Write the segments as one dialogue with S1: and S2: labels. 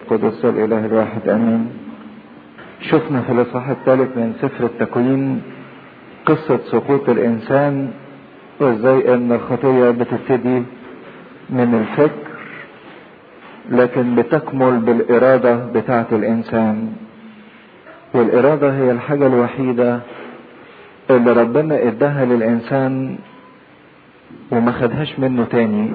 S1: قدس الإله الواحد أمين شفنا في الإصحاح الثالث من سفر التكوين قصة سقوط الإنسان وإزاي إن الخطية بتبتدي من الفكر لكن بتكمل بالإرادة بتاعة الإنسان والإرادة هي الحاجة الوحيدة اللي ربنا اداها للإنسان وما خدهاش منه تاني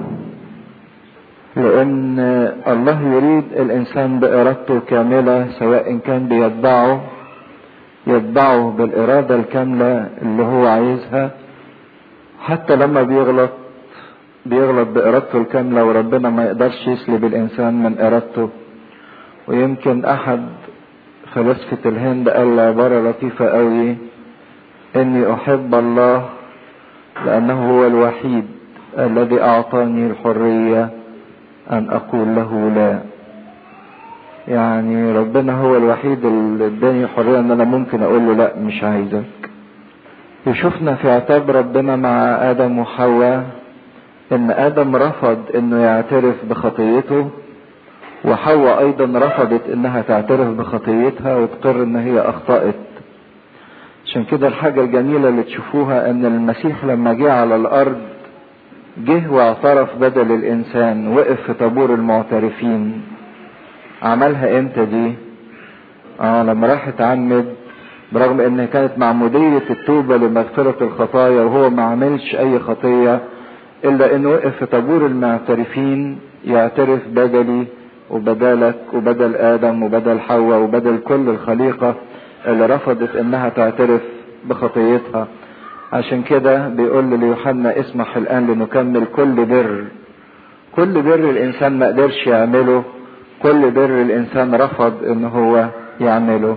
S1: لأن الله يريد الإنسان بإرادته كاملة سواء كان بيتبعه يتبعه بالإرادة الكاملة اللي هو عايزها حتى لما بيغلط بيغلط بإرادته الكاملة وربنا ما يقدرش يسلب الإنسان من إرادته ويمكن أحد فلاسفة الهند قال عبارة لطيفة قوي إني أحب الله لأنه هو الوحيد الذي أعطاني الحرية أن أقول له لا يعني ربنا هو الوحيد اللي اداني حرية ان انا ممكن اقول له لا مش عايزك وشفنا في عتاب ربنا مع ادم وحواء ان ادم رفض انه يعترف بخطيته وحواء ايضا رفضت انها تعترف بخطيتها وتقر ان هي اخطأت عشان كده الحاجة الجميلة اللي تشوفوها ان المسيح لما جه على الارض جه واعترف بدل الانسان وقف في طابور المعترفين عملها امتى دي اه لما راح اتعمد برغم ان كانت معمودية التوبة لمغفرة الخطايا وهو ما عملش اي خطية الا انه وقف في طابور المعترفين يعترف بدلي وبدالك وبدل ادم وبدل حواء وبدل كل الخليقة اللي رفضت انها تعترف بخطيتها عشان كده بيقول ليوحنا اسمح الان لنكمل كل بر كل بر الانسان ما قدرش يعمله كل بر الانسان رفض ان هو يعمله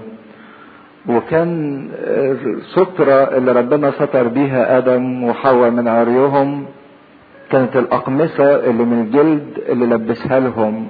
S1: وكان السترة اللي ربنا ستر بيها ادم وحواء من عريهم كانت الاقمصة اللي من الجلد اللي لبسها لهم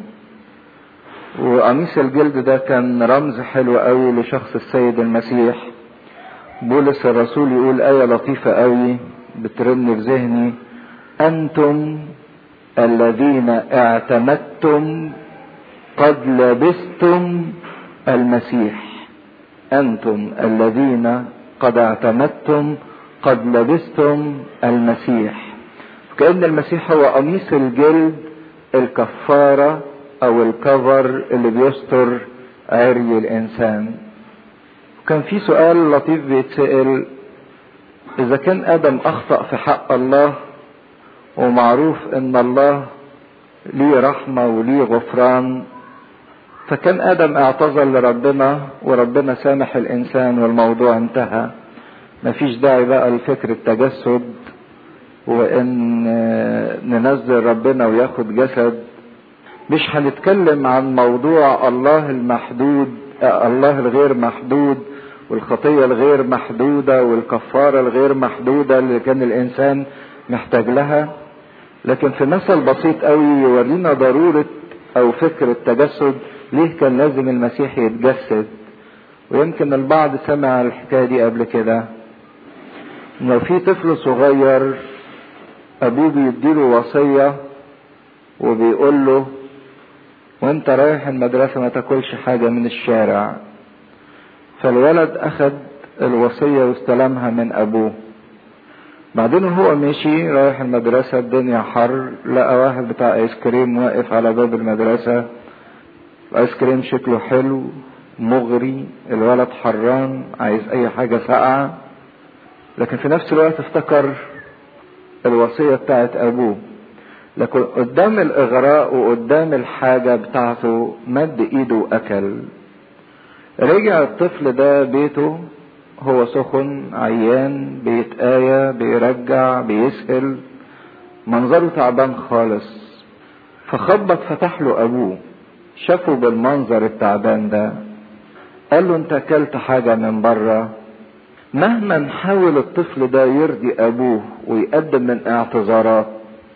S1: وقميص الجلد ده كان رمز حلو قوي لشخص السيد المسيح بولس الرسول يقول آية لطيفة قوي بترن في ذهني أنتم الذين اعتمدتم قد لبستم المسيح أنتم الذين قد اعتمدتم قد لبستم المسيح كأن المسيح هو قميص الجلد الكفارة أو الكفر اللي بيستر عري الإنسان كان في سؤال لطيف بيتسأل إذا كان آدم أخطأ في حق الله ومعروف إن الله ليه رحمة وليه غفران فكان آدم اعتذر لربنا وربنا سامح الإنسان والموضوع انتهى مفيش داعي بقى لفكر التجسد وإن ننزل ربنا وياخد جسد مش هنتكلم عن موضوع الله المحدود الله الغير محدود والخطية الغير محدودة والكفارة الغير محدودة اللي كان الإنسان محتاج لها لكن في مثل بسيط قوي يورينا ضرورة أو فكر التجسد ليه كان لازم المسيح يتجسد ويمكن البعض سمع الحكاية دي قبل كده لو في طفل صغير أبوه بيديله وصية وبيقول له وانت رايح المدرسة ما تاكلش حاجة من الشارع فالولد اخد الوصية واستلمها من ابوه بعدين هو مشي رايح المدرسة الدنيا حر لقى واحد بتاع ايس كريم واقف على باب المدرسة الايس كريم شكله حلو مغري الولد حران عايز اي حاجة ساقعة لكن في نفس الوقت افتكر الوصية بتاعت ابوه لكن قدام الاغراء وقدام الحاجة بتاعته مد ايده واكل رجع الطفل ده بيته هو سخن عيان بيتآية بيرجع بيسأل منظره تعبان خالص فخبط فتح له ابوه شافه بالمنظر التعبان ده قال له انت اكلت حاجة من بره مهما نحاول الطفل ده يرضي ابوه ويقدم من اعتذارات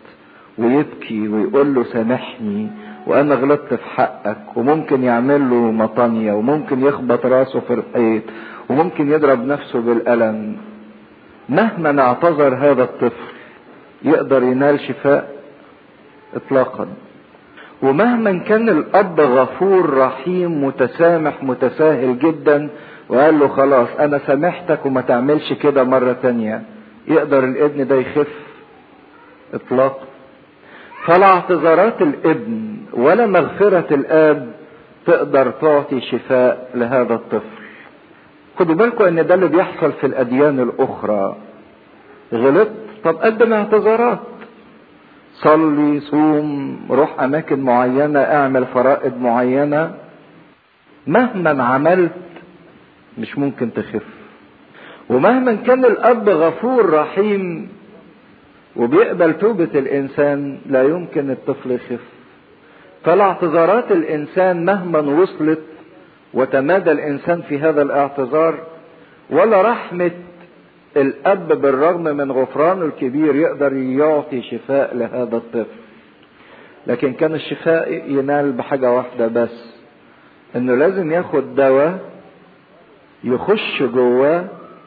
S1: ويبكي ويقول له سامحني وانا غلطت في حقك وممكن يعمل له مطانية وممكن يخبط راسه في الحيط وممكن يضرب نفسه بالقلم مهما اعتذر هذا الطفل يقدر ينال شفاء اطلاقا ومهما كان الاب غفور رحيم متسامح متساهل جدا وقال له خلاص انا سامحتك وما تعملش كده مرة تانية يقدر الابن ده يخف اطلاقا فلا اعتذارات الابن ولا مغفرة الاب تقدر تعطي شفاء لهذا الطفل خدوا بالكم ان ده اللي بيحصل في الاديان الاخرى غلطت طب قدم اعتذارات صلي صوم روح اماكن معينة اعمل فرائض معينة مهما عملت مش ممكن تخف ومهما كان الاب غفور رحيم وبيقبل توبة الانسان لا يمكن الطفل يخف فلا اعتذارات الانسان مهما وصلت وتمادى الانسان في هذا الاعتذار ولا رحمة الاب بالرغم من غفرانه الكبير يقدر يعطي شفاء لهذا الطفل لكن كان الشفاء ينال بحاجة واحدة بس انه لازم ياخد دواء يخش جواه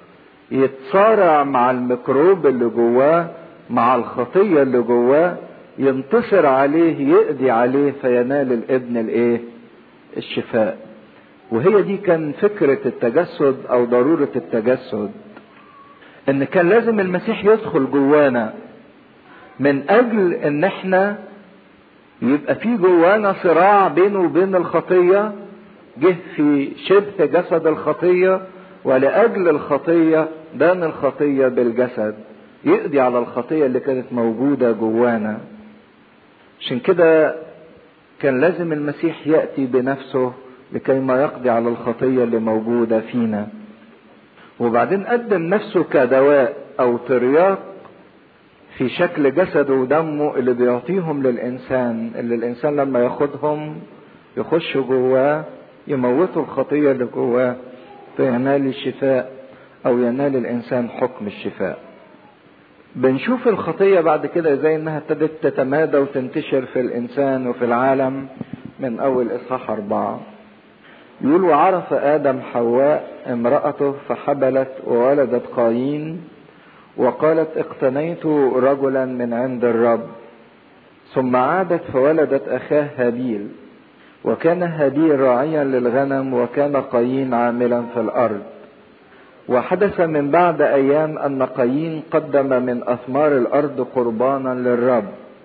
S1: يتصارع مع الميكروب اللي جواه مع الخطية اللي جواه ينتصر عليه يقضي عليه فينال الابن الايه الشفاء وهي دي كان فكرة التجسد او ضرورة التجسد ان كان لازم المسيح يدخل جوانا من اجل ان احنا يبقى في جوانا صراع بينه وبين الخطية جه في شبه جسد الخطية ولأجل الخطية دان الخطية بالجسد يقضي على الخطية اللي كانت موجودة جوانا عشان كده كان لازم المسيح يأتي بنفسه لكي ما يقضي على الخطية اللي موجودة فينا وبعدين قدم نفسه كدواء او ترياق في شكل جسده ودمه اللي بيعطيهم للانسان اللي الانسان لما ياخدهم يخش جواه يموتوا الخطية اللي جواه فينال الشفاء او ينال الانسان حكم الشفاء بنشوف الخطية بعد كده زي انها ابتدت تتمادى وتنتشر في الانسان وفي العالم من اول اصحاح اربعه يقول وعرف آدم حواء امرأته فحبلت وولدت قايين وقالت اقتنيت رجلا من عند الرب ثم عادت فولدت أخاه هابيل وكان هابيل راعيا للغنم وكان قايين عاملا في الأرض وحدث من بعد أيام أن قايين قدم من أثمار الأرض قربانا للرب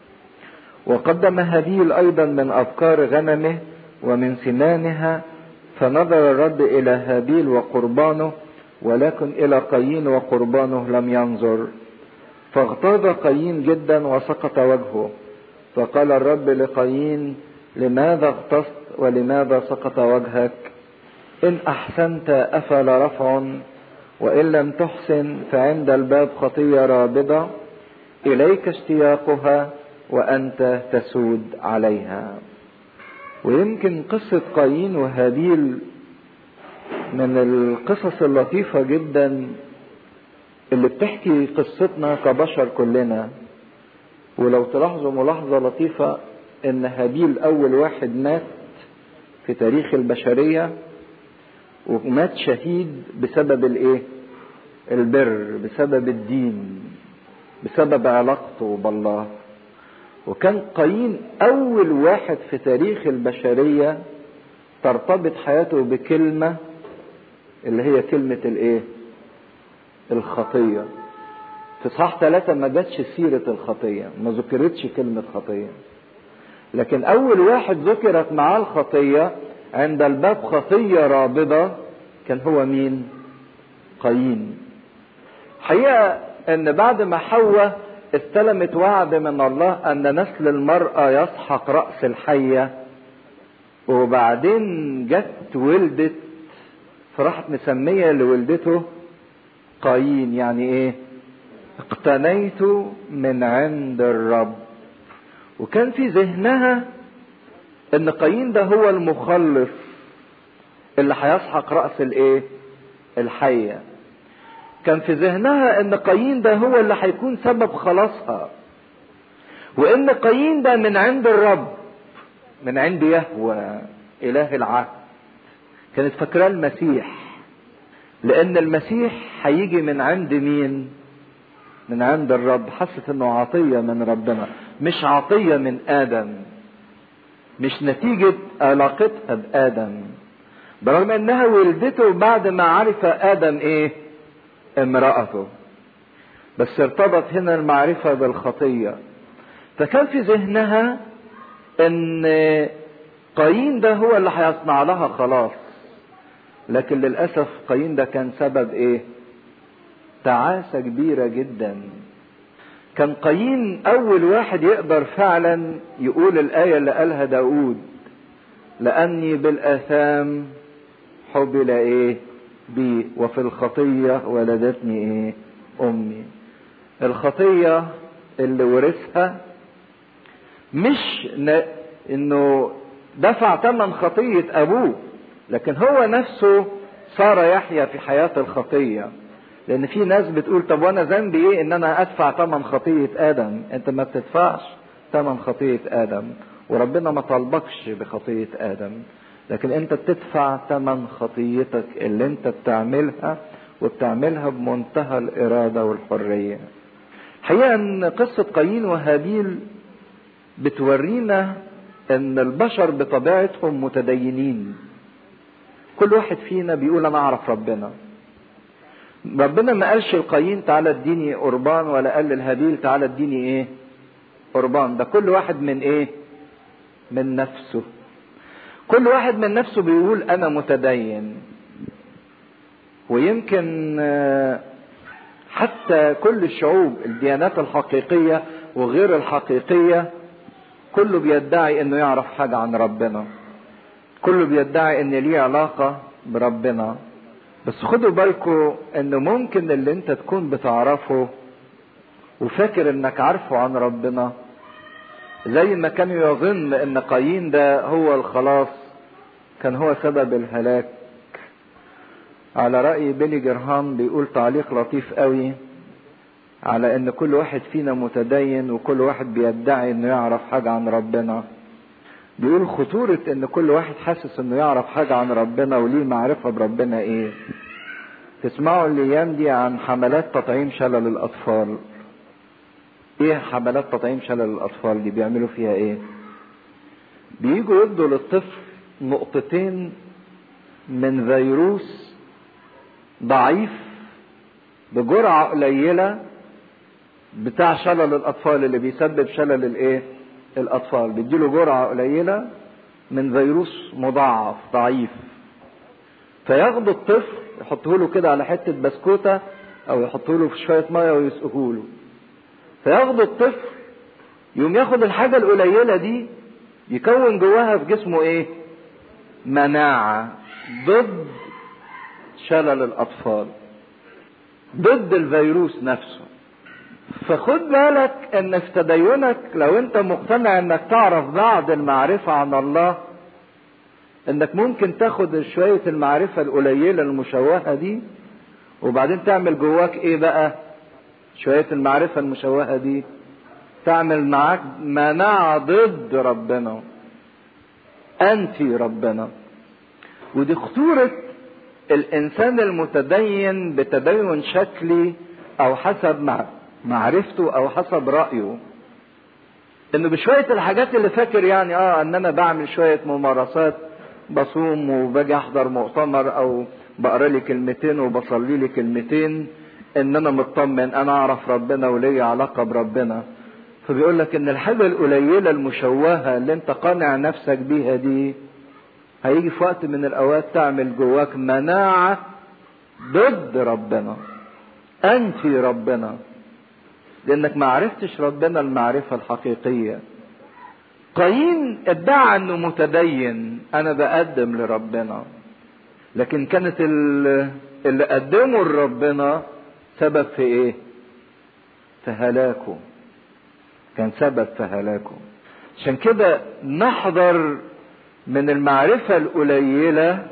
S1: وقدم هابيل أيضا من أبكار غنمه ومن سنانها فنظر الرب إلى هابيل وقربانه ولكن إلى قايين وقربانه لم ينظر فاغتاظ قايين جدا وسقط وجهه فقال الرب لقايين لماذا اغتصت ولماذا سقط وجهك إن أحسنت أفل رفع وإن لم تحسن فعند الباب خطية رابضة إليك اشتياقها وأنت تسود عليها ويمكن قصة قايين وهابيل من القصص اللطيفة جدا اللي بتحكي قصتنا كبشر كلنا ولو تلاحظوا ملاحظة لطيفة ان هابيل اول واحد مات في تاريخ البشرية ومات شهيد بسبب الايه البر بسبب الدين بسبب علاقته بالله وكان قايين اول واحد في تاريخ البشرية ترتبط حياته بكلمة اللي هي كلمة الايه الخطية في صح ثلاثة ما جاتش سيرة الخطية ما ذكرتش كلمة خطية لكن اول واحد ذكرت معاه الخطية عند الباب خطية رابضة كان هو مين قايين حقيقة ان بعد ما حواء استلمت وعد من الله ان نسل المرأة يسحق رأس الحية وبعدين جت ولدت فراحت مسمية لولدته قايين يعني ايه اقتنيت من عند الرب وكان في ذهنها ان قايين ده هو المخلص اللي هيسحق رأس الايه الحية كان في ذهنها ان قايين ده هو اللي هيكون سبب خلاصها وان قايين ده من عند الرب من عند يهوى اله العهد كانت فاكراه المسيح لان المسيح هيجي من عند مين من عند الرب حست انه عطية من ربنا مش عطية من ادم مش نتيجة علاقتها بآدم برغم انها ولدته بعد ما عرف آدم ايه امرأته بس ارتبط هنا المعرفة بالخطية فكان في ذهنها ان قايين ده هو اللي هيصنع لها خلاص لكن للأسف قايين ده كان سبب ايه تعاسة كبيرة جدا كان قايين أول واحد يقدر فعلا يقول الآية اللي قالها داود لأني بالآثام حبل إيه بي وفي الخطية ولدتني إيه أمي الخطية اللي ورثها مش ن... إنه دفع ثمن خطية أبوه لكن هو نفسه صار يحيا في حياة الخطية لان في ناس بتقول طب وانا ذنبي ايه ان انا ادفع ثمن خطيه ادم انت ما بتدفعش ثمن خطيه ادم وربنا ما طالبكش بخطيه ادم لكن انت بتدفع ثمن خطيتك اللي انت بتعملها وبتعملها بمنتهى الاراده والحريه حقيقه ان قصه قايين وهابيل بتورينا ان البشر بطبيعتهم متدينين كل واحد فينا بيقول انا اعرف ربنا ربنا ما قالش القايين تعالى اديني قربان ولا قال للهابيل تعالى اديني ايه قربان ده كل واحد من ايه من نفسه كل واحد من نفسه بيقول انا متدين ويمكن حتى كل الشعوب الديانات الحقيقية وغير الحقيقية كله بيدعي انه يعرف حاجة عن ربنا كله بيدعي ان ليه علاقة بربنا بس خدوا بالكم انه ممكن اللي انت تكون بتعرفه وفاكر انك عارفه عن ربنا زي ما كان يظن ان قايين ده هو الخلاص كان هو سبب الهلاك على رأي بيلي جرهام بيقول تعليق لطيف قوي على ان كل واحد فينا متدين وكل واحد بيدعي انه يعرف حاجة عن ربنا بيقول خطورة ان كل واحد حاسس انه يعرف حاجة عن ربنا وليه معرفة بربنا ايه تسمعوا الايام دي عن حملات تطعيم شلل الاطفال ايه حملات تطعيم شلل الاطفال دي بيعملوا فيها ايه بييجوا يدوا للطفل نقطتين من فيروس ضعيف بجرعة قليلة بتاع شلل الاطفال اللي بيسبب شلل الايه الاطفال بيديله جرعه قليله من فيروس مضاعف ضعيف فياخدوا الطفل يحطوه له كده على حته بسكوته او يحطوه له في شويه ميه ويسقوه له فياخدوا الطفل يقوم ياخد الحاجه القليله دي يكون جواها في جسمه ايه مناعه ضد شلل الاطفال ضد الفيروس نفسه فخد بالك ان في تدينك لو انت مقتنع انك تعرف بعض المعرفة عن الله انك ممكن تاخد شوية المعرفة القليلة المشوهة دي وبعدين تعمل جواك ايه بقى شوية المعرفة المشوهة دي تعمل معاك مناعة ضد ربنا انتي ربنا ودي خطورة الانسان المتدين بتدين شكلي او حسب معرفة معرفته او حسب رايه انه بشويه الحاجات اللي فاكر يعني اه ان انا بعمل شويه ممارسات بصوم وباجي احضر مؤتمر او بقرا لي كلمتين وبصلي لي كلمتين ان انا مطمن انا اعرف ربنا وليا علاقه بربنا فبيقول لك ان الحاجه القليله المشوهه اللي انت قانع نفسك بيها دي هيجي في وقت من الاوقات تعمل جواك مناعه ضد ربنا انفي ربنا لانك ما عرفتش ربنا المعرفة الحقيقية قايين ادعى انه متدين انا بقدم لربنا لكن كانت اللي قدمه لربنا سبب في ايه في هلاكه كان سبب في هلاكه عشان كده نحذر من المعرفة القليلة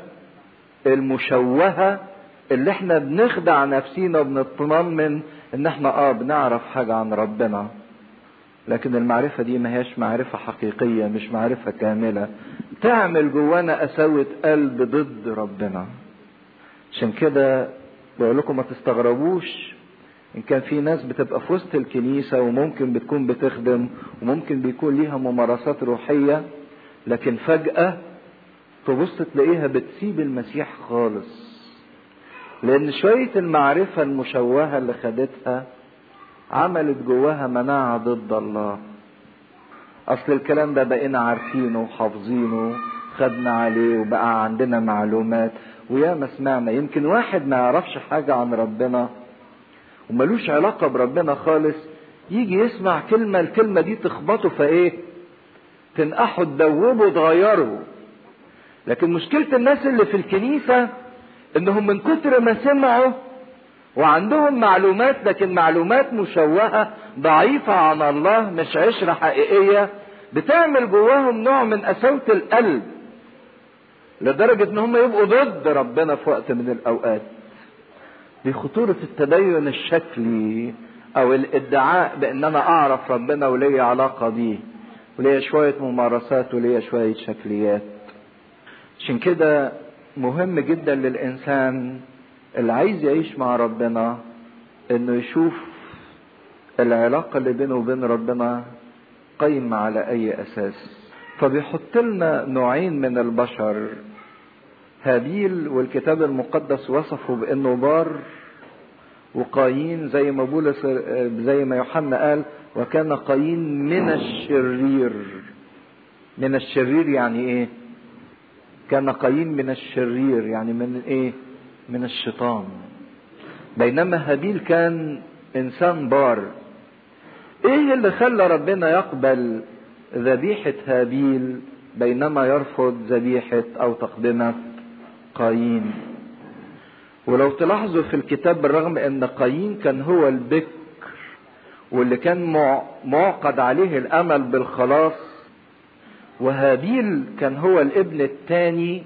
S1: المشوهة اللي احنا بنخدع نفسينا وبنطمن ان احنا اه بنعرف حاجة عن ربنا لكن المعرفة دي ما هيش معرفة حقيقية مش معرفة كاملة تعمل جوانا قساوة قلب ضد ربنا عشان كده بقول لكم ما تستغربوش ان كان في ناس بتبقى في وسط الكنيسة وممكن بتكون بتخدم وممكن بيكون ليها ممارسات روحية لكن فجأة تبص تلاقيها بتسيب المسيح خالص لأن شوية المعرفة المشوهة اللي خدتها عملت جواها مناعة ضد الله أصل الكلام ده بقينا عارفينه وحافظينه خدنا عليه وبقى عندنا معلومات ويا ما سمعنا يمكن واحد ما يعرفش حاجة عن ربنا وملوش علاقة بربنا خالص يجي يسمع كلمة الكلمة دي تخبطه فايه تنقحه تدوبه تغيره لكن مشكلة الناس اللي في الكنيسة انهم من كتر ما سمعوا وعندهم معلومات لكن معلومات مشوهة ضعيفة عن الله مش عشرة حقيقية بتعمل جواهم نوع من قساوة القلب لدرجة ان هم يبقوا ضد ربنا في وقت من الاوقات دي خطورة التدين الشكلي او الادعاء بان انا اعرف ربنا وليا علاقة بيه وليا شوية ممارسات وليا شوية شكليات عشان كده مهم جدا للانسان اللي عايز يعيش مع ربنا انه يشوف العلاقة اللي بينه وبين ربنا قايمة على اي اساس فبيحط لنا نوعين من البشر هابيل والكتاب المقدس وصفه بانه بار وقايين زي ما بولس زي ما يوحنا قال وكان قايين من الشرير من الشرير يعني ايه كان قايين من الشرير يعني من ايه من الشيطان بينما هابيل كان انسان بار ايه اللي خلى ربنا يقبل ذبيحة هابيل بينما يرفض ذبيحة او تقدمة قايين ولو تلاحظوا في الكتاب بالرغم ان قايين كان هو البكر واللي كان معقد عليه الامل بالخلاص وهابيل كان هو الابن الثاني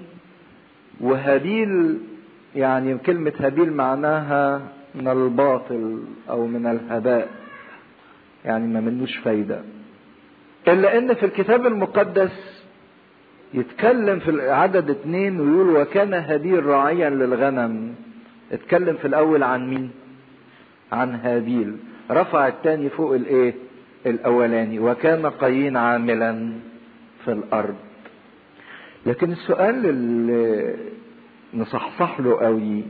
S1: وهابيل يعني كلمة هابيل معناها من الباطل او من الهباء يعني ما منوش فايدة الا ان في الكتاب المقدس يتكلم في العدد اتنين ويقول وكان هابيل راعيا للغنم اتكلم في الاول عن مين عن هابيل رفع التاني فوق الايه الاولاني وكان قايين عاملا في الارض لكن السؤال اللي نصحصح له قوي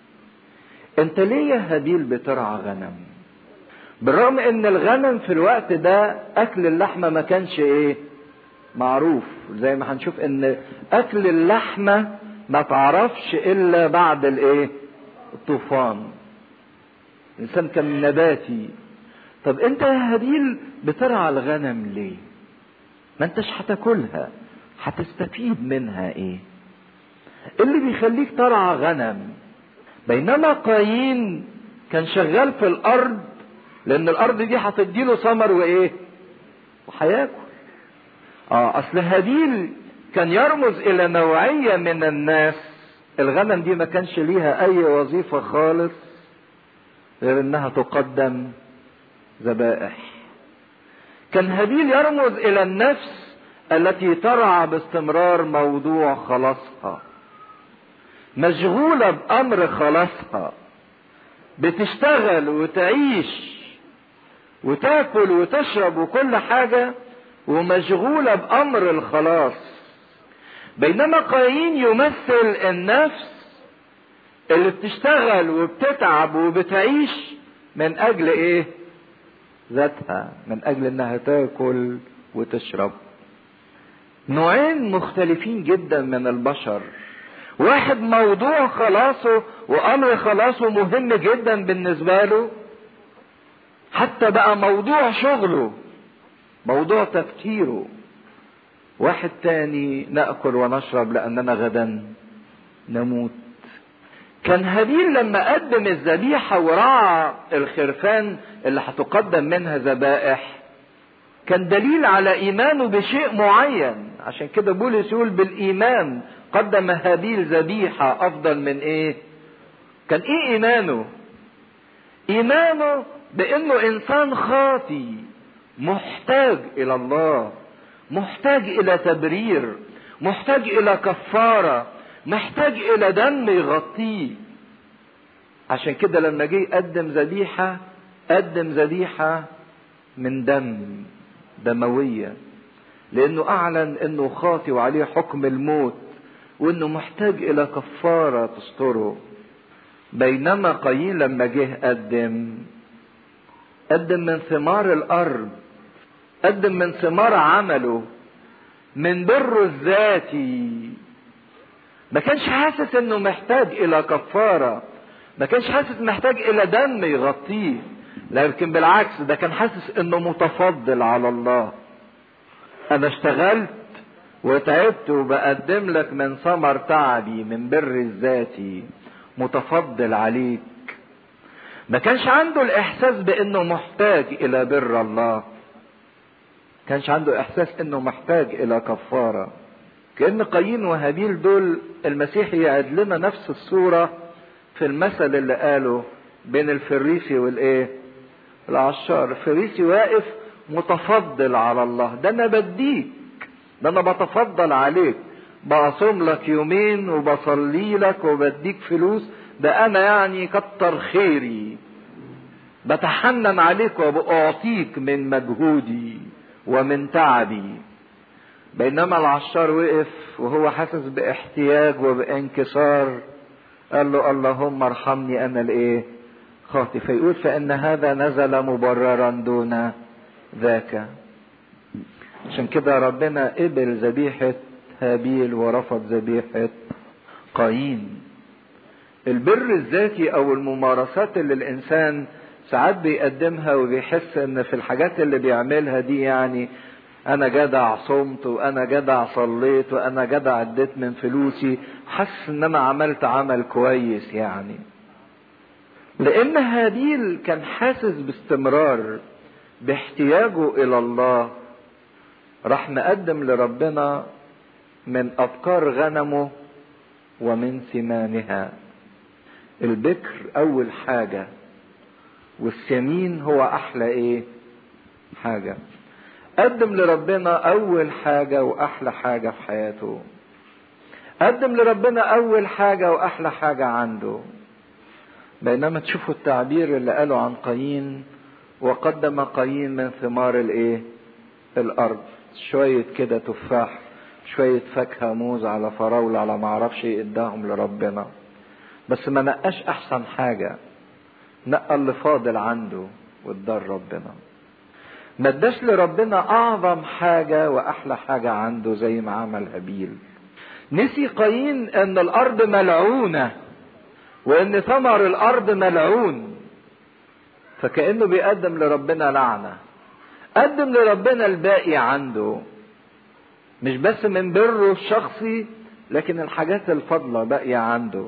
S1: انت ليه يا هابيل بترعى غنم بالرغم ان الغنم في الوقت ده اكل اللحمه ما كانش ايه معروف زي ما هنشوف ان اكل اللحمه ما تعرفش الا بعد الايه الطوفان الانسان كان نباتي طب انت يا هابيل بترعى الغنم ليه ما انتش هتاكلها هتستفيد منها ايه اللي بيخليك ترعى غنم بينما قايين كان شغال في الارض لان الارض دي هتديله ثمر وايه وهياكل اه اصل هابيل كان يرمز الى نوعيه من الناس الغنم دي ما كانش ليها اي وظيفه خالص غير انها تقدم ذبائح كان هابيل يرمز الى النفس التي ترعى باستمرار موضوع خلاصها مشغوله بامر خلاصها بتشتغل وتعيش وتاكل وتشرب وكل حاجه ومشغوله بامر الخلاص بينما قايين يمثل النفس اللي بتشتغل وبتتعب وبتعيش من اجل ايه ذاتها من اجل انها تاكل وتشرب نوعين مختلفين جدا من البشر واحد موضوع خلاصه وامر خلاصه مهم جدا بالنسبه له حتى بقى موضوع شغله موضوع تفكيره واحد تاني ناكل ونشرب لاننا غدا نموت كان هابيل لما قدم الذبيحة ورعى الخرفان اللي هتقدم منها ذبائح كان دليل على إيمانه بشيء معين عشان كده بولس يقول بالإيمان قدم هابيل ذبيحة أفضل من إيه؟ كان إيه إيمانه؟ إيمانه بأنه إنسان خاطي محتاج إلى الله محتاج إلى تبرير محتاج إلى كفارة محتاج الى دم يغطيه عشان كده لما جه يقدم ذبيحة قدم ذبيحة من دم دموية لانه اعلن انه خاطي وعليه حكم الموت وانه محتاج الى كفاره تستره بينما قايين لما جه قدم قدم من ثمار الارض قدم من ثمار عمله من بره الذاتي ما كانش حاسس انه محتاج الى كفاره ما كانش حاسس محتاج الى دم يغطيه لكن بالعكس ده كان حاسس انه متفضل على الله انا اشتغلت وتعبت وبقدم لك من ثمر تعبي من بر الذاتي متفضل عليك ما كانش عنده الاحساس بانه محتاج الى بر الله كانش عنده احساس انه محتاج الى كفاره كان قايين وهابيل دول المسيح يعد لنا نفس الصوره في المثل اللي قاله بين الفريسي والايه العشار الفريسي واقف متفضل على الله ده انا بديك ده انا بتفضل عليك بصوم لك يومين وبصلي لك وبديك فلوس ده انا يعني كتر خيري بتحنن عليك وبأعطيك من مجهودي ومن تعبي بينما العشار وقف وهو حاسس باحتياج وبانكسار قال له اللهم ارحمني انا الايه خاطي فيقول فان هذا نزل مبررا دون ذاك عشان كده ربنا قبل ذبيحة هابيل ورفض ذبيحة قايين البر الذاتي او الممارسات اللي الانسان ساعات بيقدمها وبيحس ان في الحاجات اللي بيعملها دي يعني انا جدع صمت وانا جدع صليت وانا جدع اديت من فلوسي حاسس ان انا عملت عمل كويس يعني لان هابيل كان حاسس باستمرار باحتياجه الى الله راح مقدم لربنا من ابكار غنمه ومن سمانها البكر اول حاجه والسمين هو احلى ايه حاجه قدم لربنا اول حاجه واحلى حاجه في حياته قدم لربنا اول حاجه واحلى حاجه عنده بينما تشوفوا التعبير اللي قاله عن قايين وقدم قايين من ثمار الايه الارض شويه كده تفاح شويه فاكهه موز على فراوله على ما اعرفش ايه اداهم لربنا بس ما نقاش احسن حاجه نقى اللي فاضل عنده وادار ربنا ما اداش لربنا اعظم حاجه واحلى حاجه عنده زي ما عمل هابيل نسي قايين ان الارض ملعونه وان ثمر الارض ملعون فكانه بيقدم لربنا لعنه قدم لربنا الباقي عنده مش بس من بره الشخصي لكن الحاجات الفاضله باقيه عنده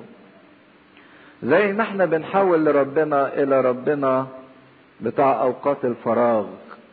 S1: زي ما احنا بنحول لربنا الى ربنا بتاع اوقات الفراغ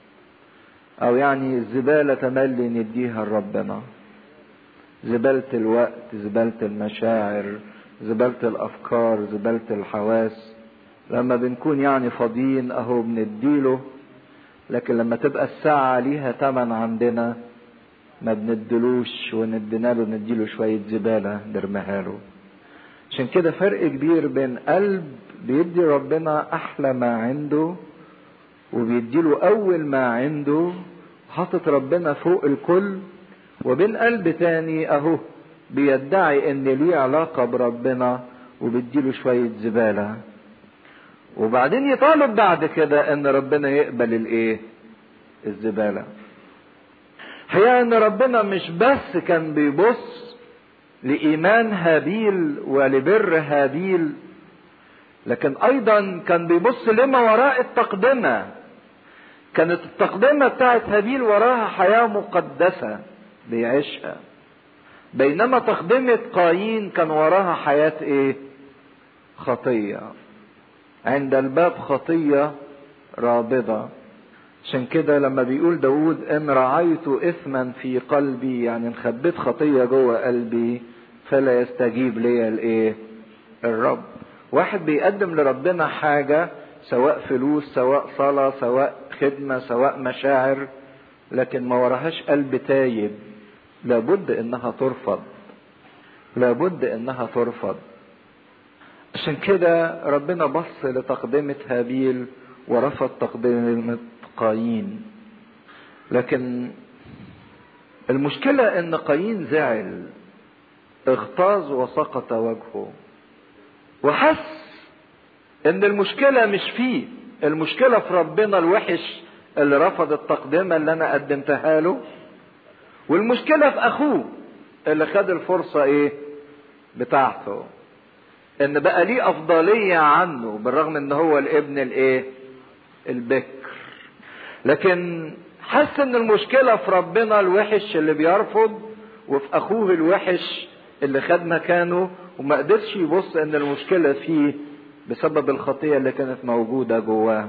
S1: او يعني الزبالة تملي نديها لربنا زبالة الوقت زبالة المشاعر زبالة الافكار زبالة الحواس لما بنكون يعني فاضيين اهو بنديله لكن لما تبقى الساعة ليها تمن عندنا ما بندلوش وندينا له نديله شوية زبالة نرميها له عشان كده فرق كبير بين قلب بيدي ربنا احلى ما عنده وبيديله اول ما عنده حاطط ربنا فوق الكل وبين قلب تاني اهو بيدعي ان ليه علاقة بربنا وبيديله شوية زبالة وبعدين يطالب بعد كده ان ربنا يقبل الايه الزبالة هي ان ربنا مش بس كان بيبص لإيمان هابيل ولبر هابيل لكن أيضا كان بيبص لما وراء التقدمة كانت التقدمة بتاعت هابيل وراها حياة مقدسة بيعيشها بينما تقدمة قايين كان وراها حياة ايه خطية عند الباب خطية رابضة عشان كده لما بيقول داود ان رعيت اثما في قلبي يعني ان خبيت خطية جوه قلبي فلا يستجيب لي الايه الرب واحد بيقدم لربنا حاجة سواء فلوس سواء صلاة سواء خدمة سواء مشاعر لكن ما وراهاش قلب تايب لابد انها ترفض لابد انها ترفض عشان كده ربنا بص لتقدمة هابيل ورفض تقدمة قايين لكن المشكلة ان قايين زعل اغتاظ وسقط وجهه وحس ان المشكلة مش فيه المشكلة في ربنا الوحش اللي رفض التقدمة اللي انا قدمتها له والمشكلة في اخوه اللي خد الفرصة ايه بتاعته ان بقى ليه افضلية عنه بالرغم ان هو الابن الايه البكر لكن حس ان المشكلة في ربنا الوحش اللي بيرفض وفي اخوه الوحش اللي خد مكانه وما قدرش يبص ان المشكلة فيه بسبب الخطية اللي كانت موجودة جواه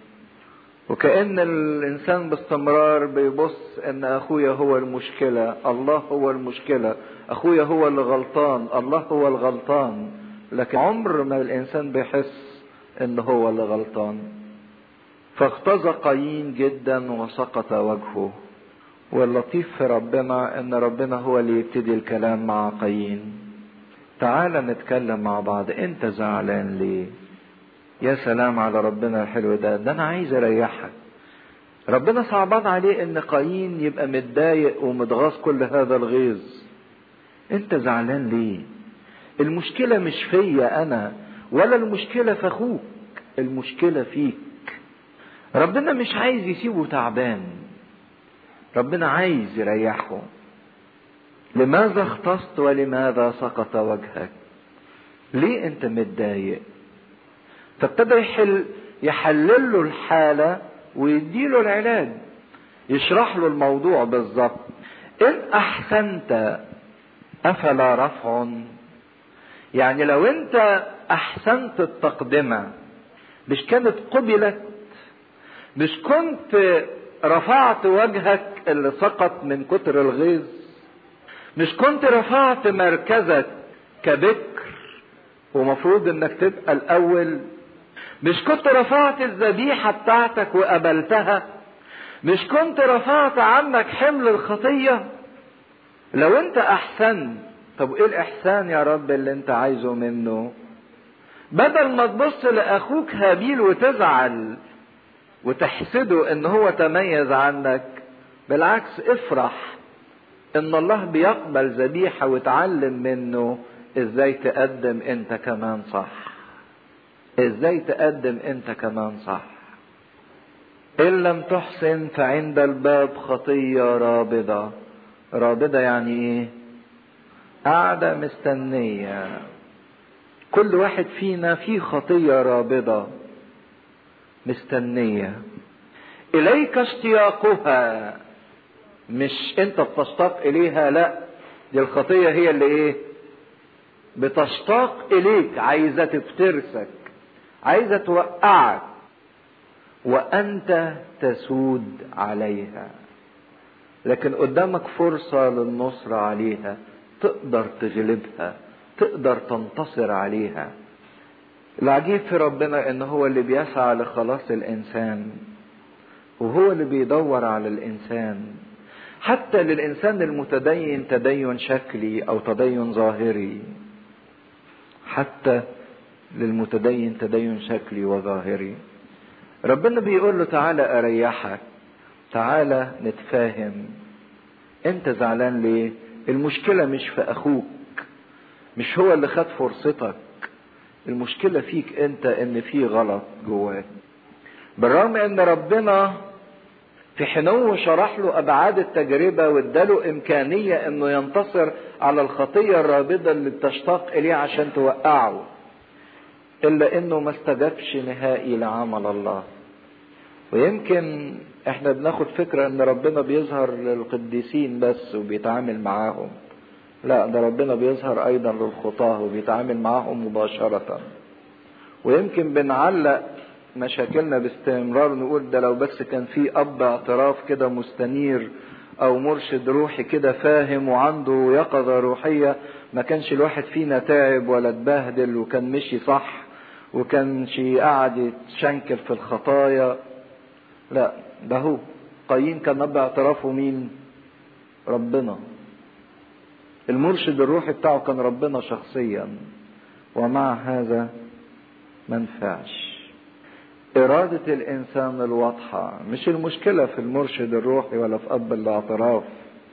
S1: وكأن الإنسان باستمرار بيبص إن أخويا هو المشكلة، الله هو المشكلة، أخويا هو اللي غلطان، الله هو الغلطان، لكن عمر ما الإنسان بيحس إن هو اللي غلطان. فاغتاظ قايين جدا وسقط وجهه. واللطيف في ربنا إن ربنا هو اللي يبتدي الكلام مع قايين. تعال نتكلم مع بعض، أنت زعلان ليه؟ يا سلام على ربنا الحلو ده ده انا عايز اريحك ربنا صعبان عليه ان قايين يبقى متضايق ومتغاظ كل هذا الغيظ انت زعلان ليه المشكلة مش فيا انا ولا المشكلة في اخوك المشكلة فيك ربنا مش عايز يسيبه تعبان ربنا عايز يريحه لماذا اختصت ولماذا سقط وجهك ليه انت متضايق فابتدى يحل يحلل له الحالة ويديله العلاج يشرح له الموضوع بالظبط إن أحسنت أفلا رفع يعني لو أنت أحسنت التقدمة مش كانت قبلت مش كنت رفعت وجهك اللي سقط من كتر الغيظ مش كنت رفعت مركزك كبكر ومفروض انك تبقى الاول مش كنت رفعت الذبيحة بتاعتك وقبلتها مش كنت رفعت عنك حمل الخطية لو انت احسنت طب ايه الاحسان يا رب اللي انت عايزه منه بدل ما تبص لاخوك هابيل وتزعل وتحسده ان هو تميز عنك بالعكس افرح ان الله بيقبل ذبيحة وتعلم منه ازاي تقدم انت كمان صح ازاي تقدم انت كمان صح ان لم تحسن فعند الباب خطية رابضة رابضة يعني ايه قاعدة مستنية كل واحد فينا فيه خطية رابضة مستنية اليك اشتياقها مش انت بتشتاق اليها لا دي الخطية هي اللي ايه بتشتاق اليك عايزة تفترسك عايزة توقعك وأنت تسود عليها لكن قدامك فرصة للنصر عليها تقدر تغلبها تقدر تنتصر عليها العجيب في ربنا ان هو اللي بيسعى لخلاص الانسان وهو اللي بيدور على الانسان حتى للانسان المتدين تدين شكلي او تدين ظاهري حتى للمتدين تدين شكلي وظاهري ربنا بيقول له تعالى اريحك تعالى نتفاهم انت زعلان ليه المشكله مش في اخوك مش هو اللي خد فرصتك المشكله فيك انت ان في غلط جواك بالرغم ان ربنا في حنو شرح له ابعاد التجربه واداله امكانيه انه ينتصر على الخطيه الرابضه اللي بتشتاق اليه عشان توقعه الا انه ما استجابش نهائي لعمل الله ويمكن احنا بناخد فكرة ان ربنا بيظهر للقديسين بس وبيتعامل معاهم لا ده ربنا بيظهر ايضا للخطاة وبيتعامل معاهم مباشرة ويمكن بنعلق مشاكلنا باستمرار نقول ده لو بس كان في اب اعتراف كده مستنير او مرشد روحي كده فاهم وعنده يقظة روحية ما كانش الواحد فينا تعب ولا اتبهدل وكان مشي صح وكانش قاعد يتشنكل في الخطايا لا ده هو قايين كان نبع اعترافه مين ربنا المرشد الروحي بتاعه كان ربنا شخصيا ومع هذا ما نفعش إرادة الإنسان الواضحة مش المشكلة في المرشد الروحي ولا في أب الاعتراف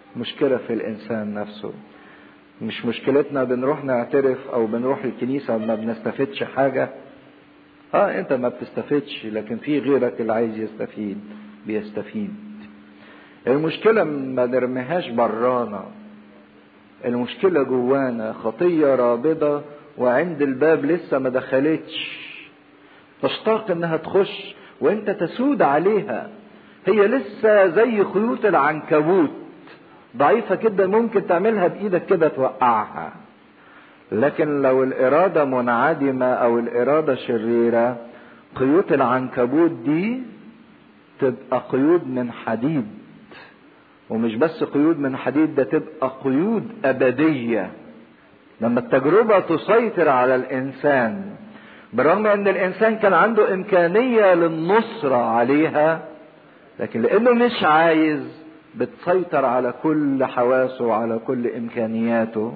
S1: مشكلة في الإنسان نفسه مش مشكلتنا بنروح نعترف أو بنروح الكنيسة ما بنستفدش حاجة اه انت ما بتستفدش لكن في غيرك اللي عايز يستفيد بيستفيد المشكلة ما نرميهاش برانا المشكلة جوانا خطية رابضة وعند الباب لسه ما دخلتش تشتاق انها تخش وانت تسود عليها هي لسه زي خيوط العنكبوت ضعيفة كده ممكن تعملها بإيدك كده توقعها لكن لو الإرادة منعدمة أو الإرادة شريرة قيود العنكبوت دي تبقى قيود من حديد ومش بس قيود من حديد ده تبقى قيود أبدية لما التجربة تسيطر على الإنسان بالرغم ان الانسان كان عنده امكانية للنصرة عليها لكن لانه مش عايز بتسيطر على كل حواسه وعلى كل امكانياته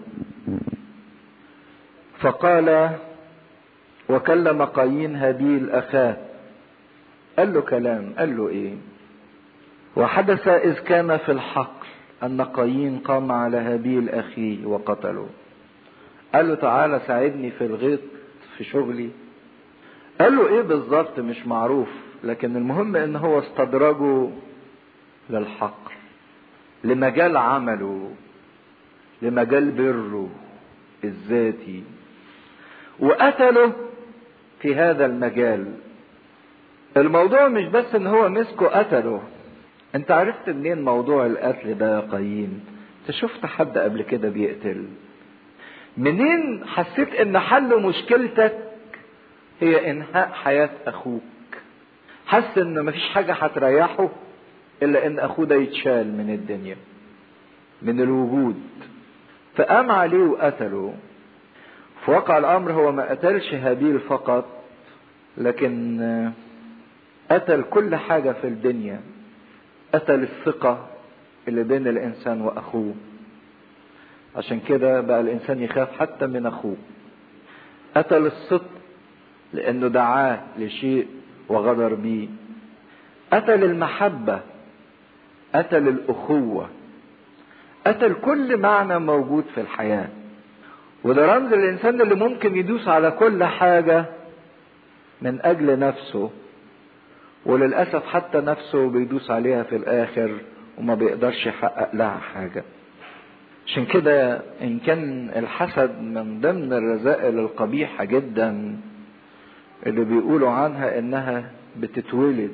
S1: فقال وكلم قايين هابيل اخاه قال له كلام قال له ايه وحدث اذ كان في الحقل ان قايين قام على هابيل اخيه وقتله قال له تعالى ساعدني في الغيط في شغلي قال له ايه بالظبط مش معروف لكن المهم ان هو استدرجه للحقل لمجال عمله لمجال بره الذاتي وقتله في هذا المجال الموضوع مش بس ان هو مسكه قتله انت عرفت منين موضوع القتل ده يا قايين انت شفت حد قبل كده بيقتل منين حسيت ان حل مشكلتك هي انهاء حياة اخوك حس ان مفيش حاجة هتريحه الا ان اخوه ده يتشال من الدنيا من الوجود فقام عليه وقتله في واقع الامر هو ما قتلش هابيل فقط لكن قتل كل حاجة في الدنيا قتل الثقة اللي بين الانسان واخوه عشان كده بقى الانسان يخاف حتى من اخوه قتل الصدق لانه دعاه لشيء وغدر بيه قتل المحبة قتل الاخوة قتل كل معنى موجود في الحياة وده رمز الانسان اللي ممكن يدوس على كل حاجة من اجل نفسه وللأسف حتى نفسه بيدوس عليها في الاخر وما بيقدرش يحقق لها حاجة عشان كده ان كان الحسد من ضمن الرذائل القبيحة جدا اللي بيقولوا عنها انها بتتولد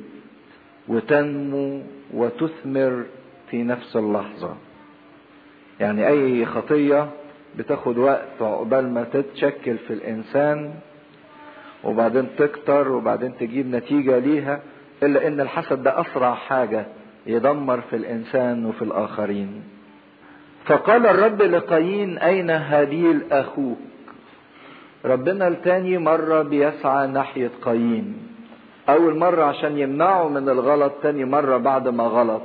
S1: وتنمو وتثمر في نفس اللحظة يعني اي خطية بتاخد وقت عقبال ما تتشكل في الانسان وبعدين تكتر وبعدين تجيب نتيجة ليها الا ان الحسد ده اسرع حاجة يدمر في الانسان وفي الاخرين فقال الرب لقايين اين هابيل اخوك ربنا التاني مرة بيسعى ناحية قايين اول مرة عشان يمنعه من الغلط تاني مرة بعد ما غلط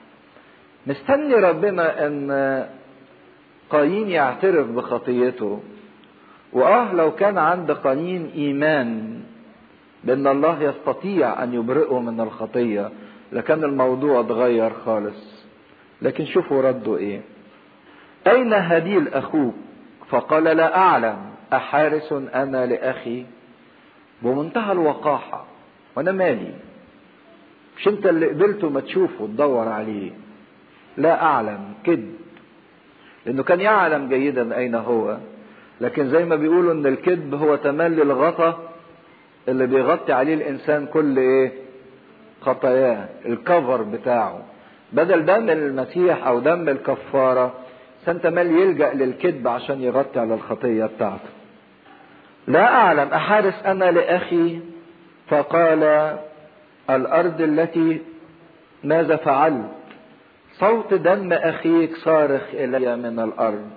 S1: مستني ربنا ان قايين يعترف بخطيته واه لو كان عند قايين ايمان بان الله يستطيع ان يبرئه من الخطية لكان الموضوع اتغير خالص لكن شوفوا رده ايه اين هابيل اخوك فقال لا اعلم احارس انا لاخي بمنتهى الوقاحة وانا مالي مش انت اللي قبلته ما تشوفه وتدور عليه لا اعلم كذب لانه كان يعلم جيدا اين هو لكن زي ما بيقولوا ان الكذب هو تملي الغطا اللي بيغطي عليه الانسان كل ايه خطاياه الكفر بتاعه بدل دم المسيح او دم الكفاره كان تمال يلجا للكذب عشان يغطي على الخطيه بتاعته لا اعلم احارس انا لاخي فقال الارض التي ماذا فعلت صوت دم اخيك صارخ الي من الارض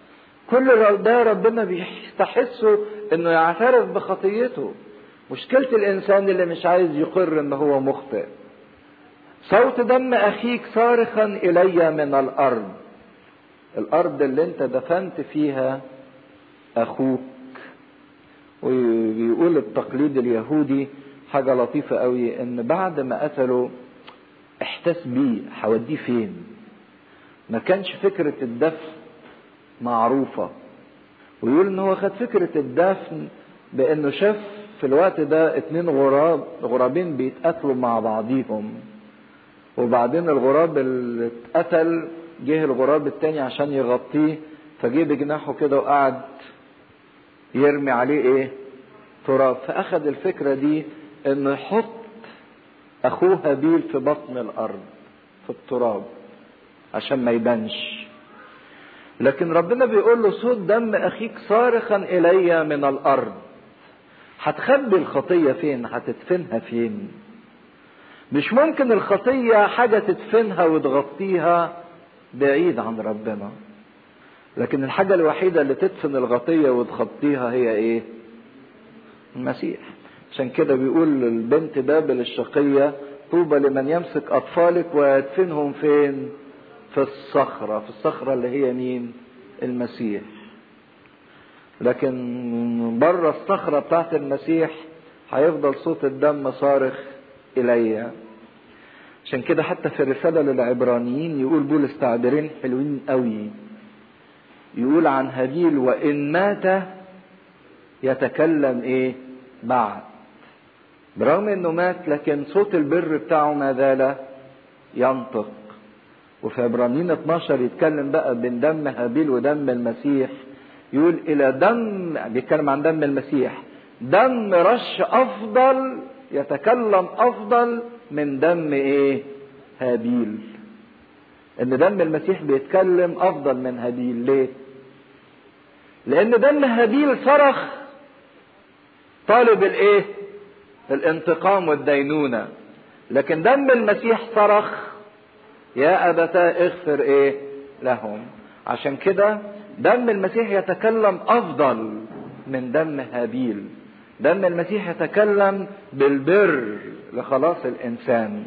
S1: كل ده ربنا بيستحسه انه يعترف بخطيته مشكلة الانسان اللي مش عايز يقر ان هو مخطئ صوت دم اخيك صارخا الي من الارض الارض اللي انت دفنت فيها اخوك وبيقول التقليد اليهودي حاجة لطيفة قوي ان بعد ما قتله احتس بيه هوديه فين ما كانش فكرة الدفن معروفة ويقول ان هو خد فكرة الدفن بانه شاف في الوقت ده اتنين غراب غرابين بيتقاتلوا مع بعضيهم وبعدين الغراب اللي اتقتل جه الغراب التاني عشان يغطيه فجه بجناحه كده وقعد يرمي عليه ايه تراب فاخد الفكرة دي انه يحط اخوه هابيل في بطن الارض في التراب عشان ما يبانش لكن ربنا بيقول له صوت دم اخيك صارخا الي من الارض هتخبي الخطية فين هتدفنها فين مش ممكن الخطية حاجة تدفنها وتغطيها بعيد عن ربنا لكن الحاجة الوحيدة اللي تدفن الغطية وتغطيها هي ايه المسيح عشان كده بيقول للبنت بابل الشقية طوبى لمن يمسك أطفالك ويدفنهم فين في الصخرة في الصخرة اللي هي مين المسيح لكن بره الصخرة بتاعت المسيح هيفضل صوت الدم صارخ إلي عشان كده حتى في الرسالة للعبرانيين يقول بولس تعبيرين حلوين قوي يقول عن هابيل وإن مات يتكلم إيه بعد برغم انه مات لكن صوت البر بتاعه ما زال ينطق وفي عبرانيين 12 يتكلم بقى بين دم هابيل ودم المسيح يقول الى دم بيتكلم عن دم المسيح دم رش افضل يتكلم افضل من دم ايه هابيل ان دم المسيح بيتكلم افضل من هابيل ليه لان دم هابيل صرخ طالب الايه الانتقام والدينونة لكن دم المسيح صرخ يا أبتاه اغفر ايه لهم عشان كده دم المسيح يتكلم أفضل من دم هابيل دم المسيح يتكلم بالبر لخلاص الإنسان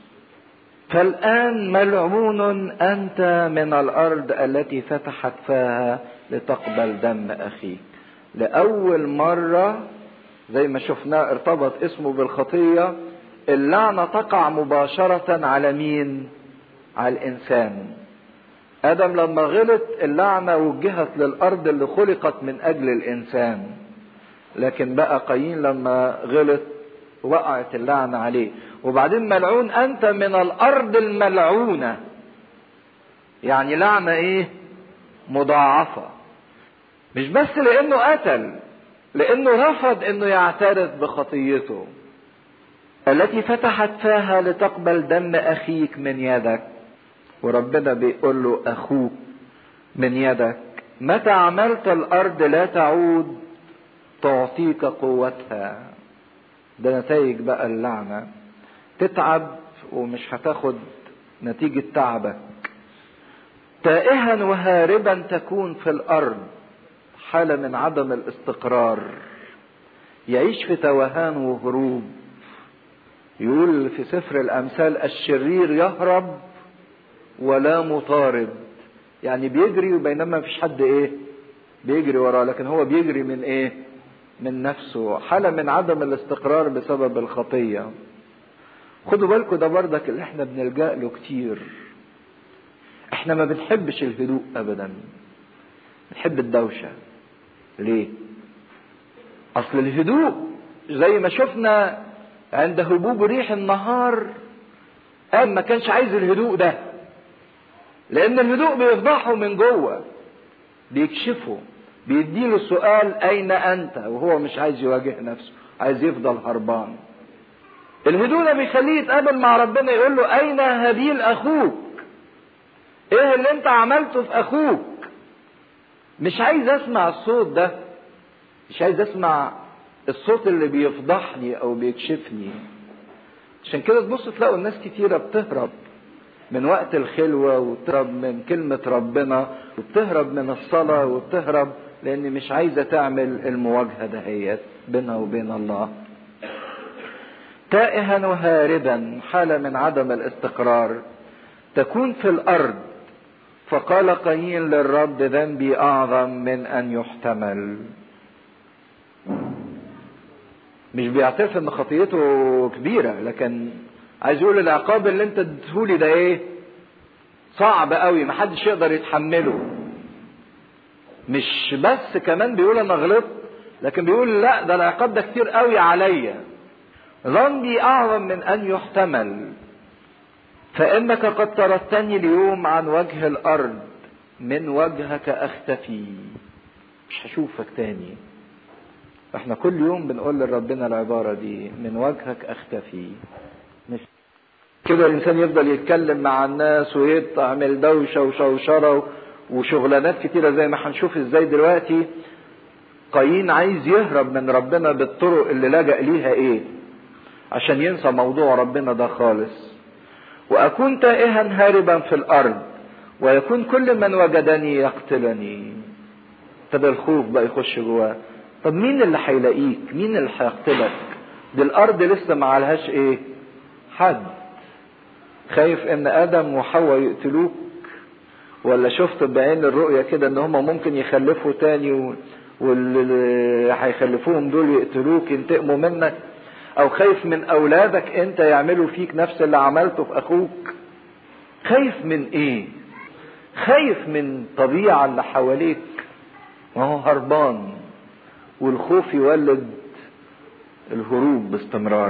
S1: فالآن ملعون أنت من الأرض التي فتحت فاها لتقبل دم أخيك لأول مرة زي ما شفناه ارتبط اسمه بالخطية اللعنة تقع مباشرة على مين على الإنسان آدم لما غلط اللعنة وجهت للأرض اللي خلقت من أجل الإنسان لكن بقى قايين لما غلط وقعت اللعنة عليه وبعدين ملعون أنت من الأرض الملعونة يعني لعنة إيه مضاعفة مش بس لأنه قتل لانه رفض انه يعترف بخطيته التي فتحت فاها لتقبل دم اخيك من يدك وربنا بيقول له اخوك من يدك متى عملت الارض لا تعود تعطيك قوتها ده نتائج بقى اللعنة تتعب ومش هتاخد نتيجة تعبك تائها وهاربا تكون في الارض حالة من عدم الاستقرار يعيش في توهان وهروب يقول في سفر الأمثال الشرير يهرب ولا مطارد يعني بيجري وبينما مفيش حد ايه بيجري وراه لكن هو بيجري من ايه من نفسه حالة من عدم الاستقرار بسبب الخطية خدوا بالكم ده بردك اللي احنا بنلجأ له كتير احنا ما بنحبش الهدوء ابدا بنحب الدوشة ليه اصل الهدوء زي ما شفنا عند هبوب ريح النهار قال ما كانش عايز الهدوء ده لان الهدوء بيفضحه من جوه بيكشفه بيديله سؤال اين انت وهو مش عايز يواجه نفسه عايز يفضل هربان الهدوء ده بيخليه يتقابل مع ربنا يقول له اين هابيل اخوك ايه اللي انت عملته في اخوك مش عايز اسمع الصوت ده مش عايز اسمع الصوت اللي بيفضحني او بيكشفني عشان كده تبص تلاقوا الناس كتيرة بتهرب من وقت الخلوة وتهرب من كلمة ربنا وبتهرب من الصلاة وبتهرب لأن مش عايزة تعمل المواجهة دهيت بينها وبين الله تائها وهاربا حالة من عدم الاستقرار تكون في الأرض فقال قايين للرب ذنبي أعظم من أن يحتمل مش بيعترف ان خطيته كبيره لكن عايز يقول العقاب اللي انت اديتهولي ده ايه صعب قوي محدش يقدر يتحمله مش بس كمان بيقول انا غلطت لكن بيقول لا ده العقاب ده كتير قوي عليا ذنبي اعظم من ان يحتمل فانك قد طردتني اليوم عن وجه الارض من وجهك اختفي مش هشوفك تاني احنا كل يوم بنقول لربنا العبارة دي من وجهك اختفي مش كده الانسان يفضل يتكلم مع الناس ويعمل دوشة وشوشرة وشغلانات كتيرة زي ما هنشوف ازاي دلوقتي قايين عايز يهرب من ربنا بالطرق اللي لجأ ليها ايه عشان ينسى موضوع ربنا ده خالص واكون تائها هاربا في الارض ويكون كل من وجدني يقتلني ابتدى الخوف بقى يخش جواه طب مين اللي هيلاقيك مين اللي هيقتلك دي الارض لسه ما عليهاش ايه حد خايف ان ادم وحواء يقتلوك ولا شفت بعين الرؤية كده ان هم ممكن يخلفوا تاني واللي هيخلفوهم دول يقتلوك ينتقموا منك او خايف من اولادك انت يعملوا فيك نفس اللي عملته في اخوك خايف من ايه خايف من طبيعة اللي حواليك ما هو هربان والخوف يولد الهروب باستمرار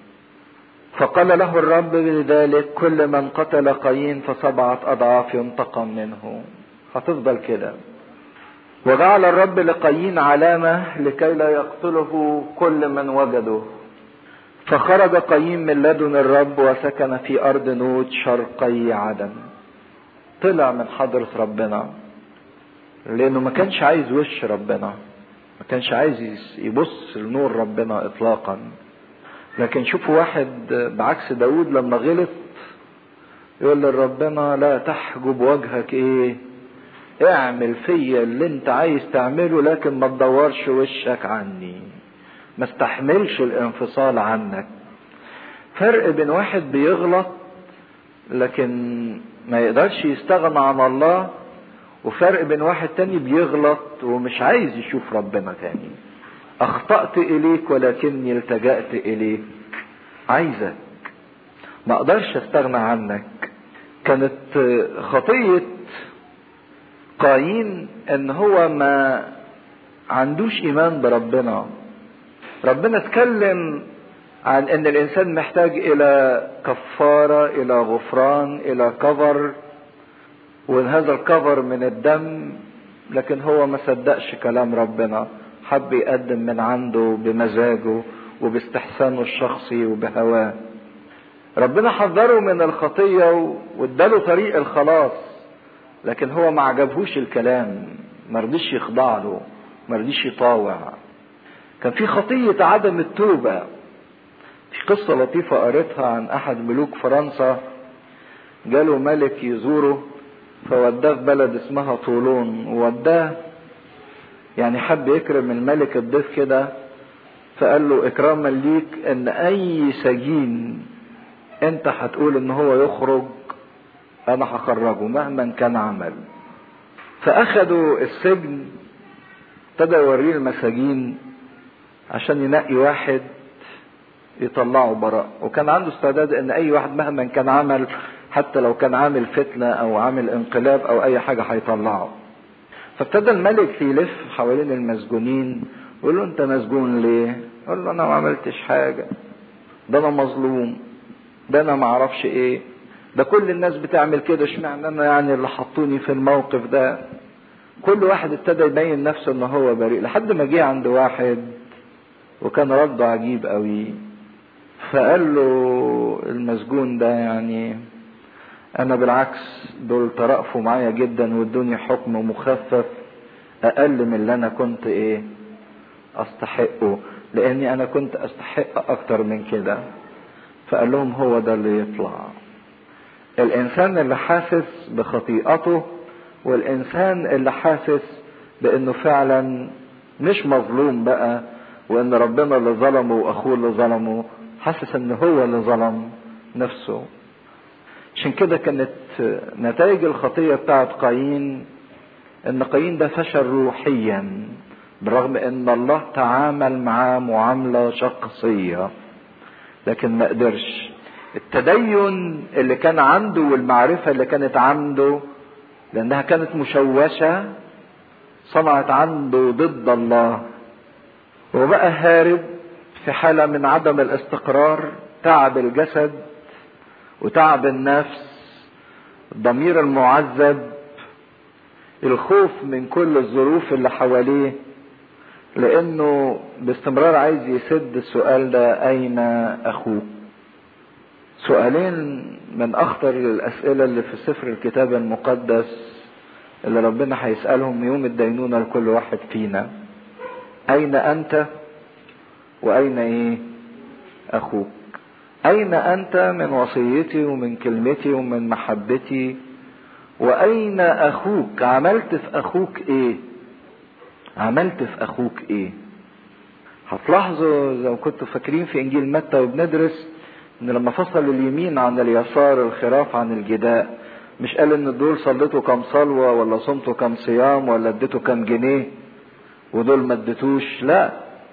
S1: فقال له الرب بذلك كل من قتل قايين فسبعة أضعاف ينتقم منه هتفضل كده وجعل الرب لقايين علامة لكي لا يقتله كل من وجده فخرج قايين من لدن الرب وسكن في أرض نوت شرقي عدن طلع من حضرة ربنا لأنه ما كانش عايز وش ربنا ما كانش عايز يبص لنور ربنا إطلاقا لكن شوفوا واحد بعكس داود لما غلط يقول لربنا لا تحجب وجهك ايه اعمل فيا اللي انت عايز تعمله لكن ما تدورش وشك عني ما استحملش الانفصال عنك فرق بين واحد بيغلط لكن ما يقدرش يستغنى عن الله وفرق بين واحد تاني بيغلط ومش عايز يشوف ربنا تاني اخطأت اليك ولكني التجأت اليك عايزك ما اقدرش استغنى عنك كانت خطية قايين ان هو ما عندوش ايمان بربنا ربنا اتكلم عن ان الانسان محتاج الى كفارة الى غفران الى كفر وان هذا الكفر من الدم لكن هو ما صدقش كلام ربنا حب يقدم من عنده بمزاجه وباستحسانه الشخصي وبهواه ربنا حذره من الخطية واداله طريق الخلاص لكن هو ما عجبهوش الكلام ما رضيش يخضع له ما رضيش يطاوع كان في خطية عدم التوبة في قصة لطيفة قريتها عن أحد ملوك فرنسا جاله ملك يزوره فوداه في بلد اسمها طولون ووداه يعني حب يكرم الملك الضيف كده فقال له اكراما ليك ان اي سجين انت هتقول ان هو يخرج انا هخرجه مهما كان عمل فاخدوا السجن ابتدى يوريه المساجين عشان ينقي واحد يطلعه براء وكان عنده استعداد ان اي واحد مهما كان عمل حتى لو كان عامل فتنة او عامل انقلاب او اي حاجة هيطلعه فابتدى الملك يلف حوالين المسجونين ويقول له انت مسجون ليه يقول له انا ما عملتش حاجة ده انا مظلوم ده انا ما اعرفش ايه ده كل الناس بتعمل كده اشمعنى انا يعني اللي حطوني في الموقف ده كل واحد ابتدى يبين نفسه ان هو بريء لحد ما جه عند واحد وكان رده عجيب قوي فقال له المسجون ده يعني انا بالعكس دول ترأفوا معايا جدا وادوني حكم مخفف اقل من اللي انا كنت ايه استحقه لاني انا كنت استحق اكتر من كده فقال لهم هو ده اللي يطلع الانسان اللي حاسس بخطيئته والانسان اللي حاسس بانه فعلا مش مظلوم بقى وان ربنا اللي ظلمه واخوه اللي ظلمه حاسس ان هو اللي ظلم نفسه عشان كده كانت نتائج الخطية بتاعت قايين ان قايين ده فشل روحيا برغم ان الله تعامل معاه معاملة شخصية لكن ما قدرش التدين اللي كان عنده والمعرفة اللي كانت عنده لأنها كانت مشوشة صنعت عنده ضد الله وبقى هارب في حالة من عدم الاستقرار تعب الجسد وتعب النفس الضمير المعذب الخوف من كل الظروف اللي حواليه لانه باستمرار عايز يسد السؤال ده اين اخوك سؤالين من اخطر الاسئله اللي في سفر الكتاب المقدس اللي ربنا هيسالهم يوم الدينونه لكل واحد فينا اين انت واين ايه اخوك اين انت من وصيتي ومن كلمتي ومن محبتي واين اخوك عملت في اخوك ايه عملت في اخوك ايه هتلاحظوا لو كنتوا فاكرين في انجيل متى وبندرس ان لما فصل اليمين عن اليسار الخراف عن الجداء مش قال ان دول صليتوا كام صلوة ولا صمتوا كام صيام ولا اديتوا كام جنيه ودول ما اديتوش لا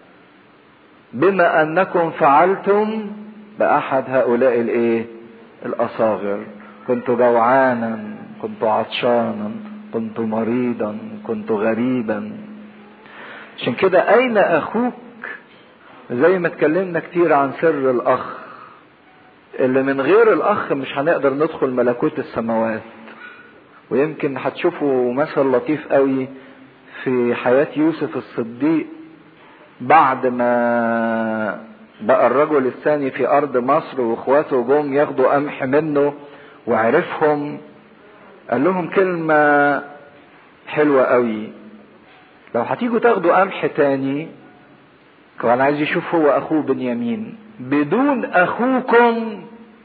S1: بما انكم فعلتم باحد هؤلاء الايه الاصاغر كنت جوعانا كنت عطشانا كنت مريضا كنت غريبا عشان كده اين اخوك زي ما اتكلمنا كتير عن سر الاخ اللي من غير الاخ مش هنقدر ندخل ملكوت السماوات ويمكن هتشوفوا مثل لطيف قوي في حياة يوسف الصديق بعد ما بقى الرجل الثاني في ارض مصر واخواته جم ياخدوا قمح منه وعرفهم قال لهم كلمة حلوة قوي لو هتيجوا تاخدوا قمح تاني كان عايز يشوف هو اخوه بنيامين بدون اخوكم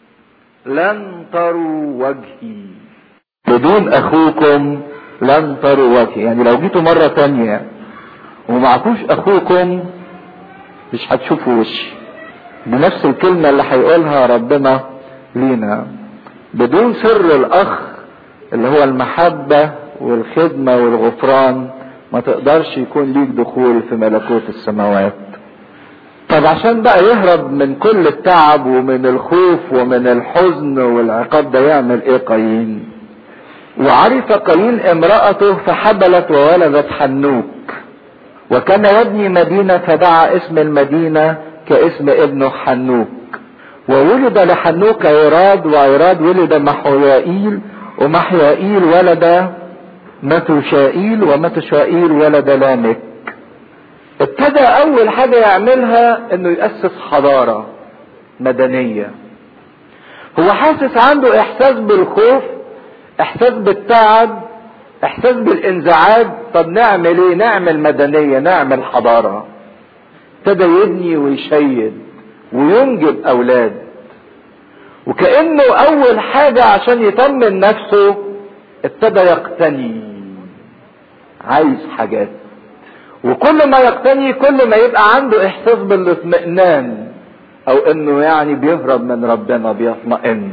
S1: لن تروا وجهي بدون اخوكم لن تروا وجهي يعني لو جيتوا مرة تانية ومعكوش اخوكم مش هتشوفوا وشي بنفس الكلمة اللي هيقولها ربنا لينا بدون سر الاخ اللي هو المحبة والخدمة والغفران ما تقدرش يكون ليك دخول في ملكوت السماوات طب عشان بقى يهرب من كل التعب ومن الخوف ومن الحزن والعقاب ده يعمل ايه قايين وعرف قايين امرأته فحبلت وولدت حنوك وكان يبني مدينة فدعا اسم المدينة كاسم ابنه حنوك وولد لحنوك عراد وعراد ولد محيائيل ومحيائيل ولد متوشائيل ومتوشائيل ولد لامك ابتدى اول حاجة يعملها انه يأسس حضارة مدنية هو حاسس عنده احساس بالخوف احساس بالتعب احساس بالانزعاج طب نعمل ايه نعمل مدنية نعمل حضارة ابتدى يبني ويشيد وينجب اولاد وكأنه اول حاجة عشان يطمن نفسه ابتدى يقتني عايز حاجات وكل ما يقتني كل ما يبقى عنده احساس بالاطمئنان او انه يعني بيهرب من ربنا بيطمئن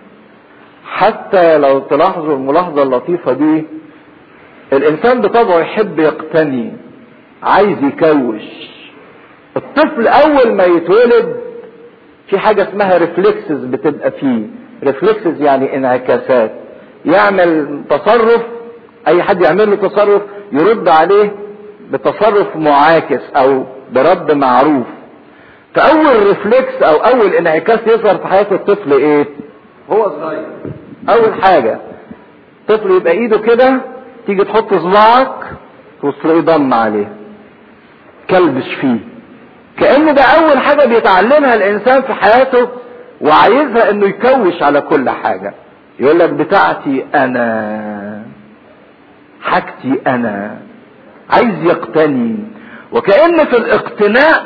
S1: حتى لو تلاحظوا الملاحظة اللطيفة دي الانسان بطبعه يحب يقتني عايز يكوش الطفل اول ما يتولد في حاجة اسمها ريفلكسز بتبقى فيه ريفلكسز يعني انعكاسات يعمل تصرف اي حد يعمل له تصرف يرد عليه بتصرف معاكس او برد معروف فاول ريفلكس او اول انعكاس يظهر في حياة الطفل ايه هو صغير اول حاجة طفل يبقى ايده كده تيجي تحط صباعك تلاقيه ضم عليه كلبش فيه كأن ده اول حاجة بيتعلمها الانسان في حياته وعايزها انه يكوش على كل حاجة يقول لك بتاعتي انا حاجتي انا عايز يقتني وكأن في الاقتناء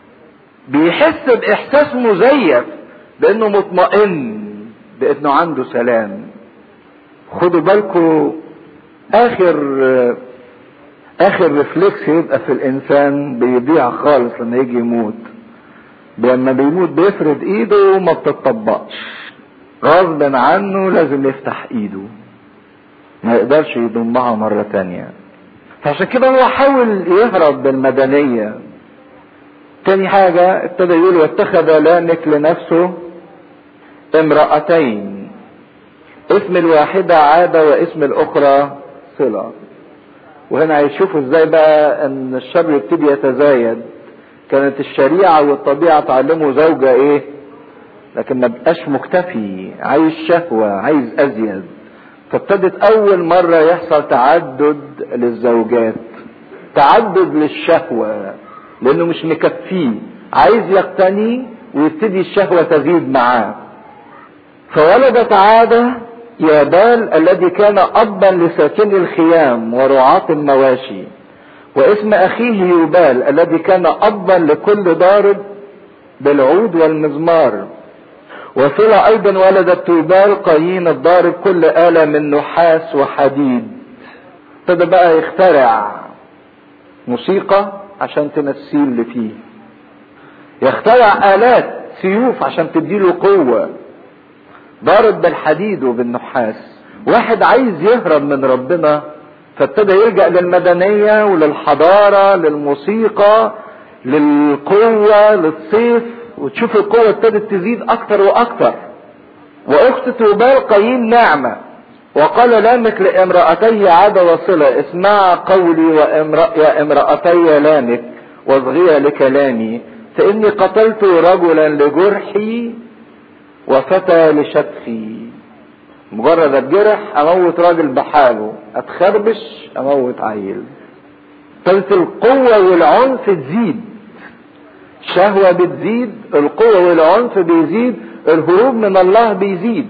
S1: بيحس باحساس مزيف بانه مطمئن بانه عنده سلام خدوا بالكم اخر اخر ريفلكس يبقى في الانسان بيضيع خالص لما يجي يموت لما بيموت بيفرد ايده وما بتطبقش غصب عنه لازم يفتح ايده ما يقدرش يضمها مرة تانية فعشان كده هو حاول يهرب بالمدنية تاني حاجة ابتدى يقول واتخذ لامك لنفسه امرأتين اسم الواحدة عادة واسم الأخرى صلة وهنا هيشوفوا ازاي بقى ان الشر يبتدي يتزايد كانت الشريعة والطبيعة تعلموا زوجة ايه لكن ما بقاش مكتفي عايز شهوة عايز ازيد فابتدت اول مرة يحصل تعدد للزوجات تعدد للشهوة لانه مش مكفيه عايز يقتني ويبتدي الشهوة تزيد معاه فولدت عادة يابال الذي كان ابا لساكني الخيام ورعاة المواشي واسم اخيه يوبال الذي كان ابا لكل ضارب بالعود والمزمار وصلة ايضا ولدت توبال قايين الضارب كل آلة من نحاس وحديد ابتدى بقى يخترع موسيقى عشان تمثيل اللي فيه يخترع آلات سيوف عشان تديله قوة ضارب بالحديد وبالنحاس واحد عايز يهرب من ربنا فابتدى يلجأ للمدنية وللحضارة للموسيقى للقوة للصيف وتشوف القوة ابتدت تزيد أكتر وأكتر وأخت توبال قايين نعمة وقال لامك لامرأتي عاد وصلة اسمع قولي وامرأ يا امرأتي لامك واصغيا لكلامي فإني قتلت رجلا لجرحي وفتى لشتخي مجرد اتجرح اموت راجل بحاله اتخربش اموت عيل ابتدت القوة والعنف تزيد الشهوة بتزيد القوة والعنف بيزيد الهروب من الله بيزيد